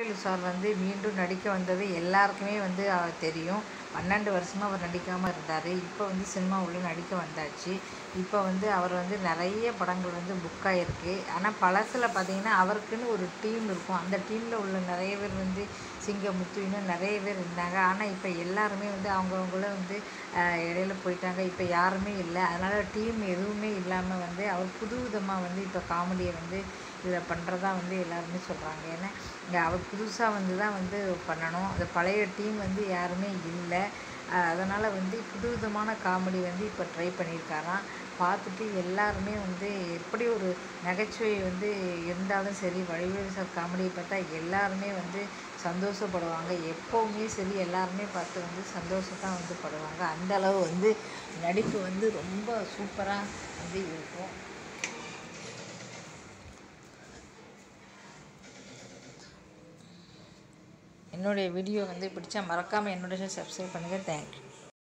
Vadivelu sir வந்து மீண்டும் நடிக்க வந்தது எல்லாருக்குமே வந்து அஹ், தெரியும் பன்னெண்டு வருஷமாக அவர் நடிக்காமல் இருந்தார் இப்போ வந்து சினிமா உள்ள நடிக்க வந்தாச்சு இப்போ வந்து அவர் வந்து நிறைய படங்கள் வந்து புக் ஆகிருக்கு ஆனால் பழசில் பார்த்தீங்கன்னா அவருக்குன்னு ஒரு டீம் இருக்கும் அந்த டீமில் உள்ள நிறைய பேர் வந்து சிங்கமுத்து இன்னும் நிறைய பேர் இருந்தாங்க ஆனால் இப்போ எல்லாருமே வந்து அவங்கவுங்கள வந்து அஹ், இடையில போயிட்டாங்க இப்போ யாருமே இல்லை அதனால் டீம் எதுவுமே இல்லாமல் வந்து அவர் புது விதமாக வந்து இப்போ காமெடியை வந்து இதில் பண்ணுறதா வந்து எல்லாருமே சொல்கிறாங்க ஏன்னா இங்கே அவர் புதுசாக வந்து தான் வந்து பண்ணணும் அந்த பழைய டீம் வந்து யாருமே இல்லை அதனால் வந்து புதுவிதமான காமெடி வந்து இப்போ ட்ரை பண்ணியிருக்காராம் பார்த்துட்டு எல்லாருமே வந்து எப்படி ஒரு நகைச்சுவை வந்து இருந்தாலும் சரி வடிவேலு சார் காமெடியை பார்த்தா எல்லாருமே வந்து சந்தோஷப்படுவாங்க எப்போவுமே சரி எல்லாருமே பார்த்து வந்து சந்தோஷத்தான் வந்து படுவாங்க அந்த அளவு வந்து நடிப்பு வந்து ரொம்ப சூப்பராக வந்து இருக்கும் என்னுடைய வீடியோ வந்து பிடிச்சா மறக்காமல் என்னுடைய சப்ஸ்கிரைப் பண்ணுங்கள் தேங்க்யூ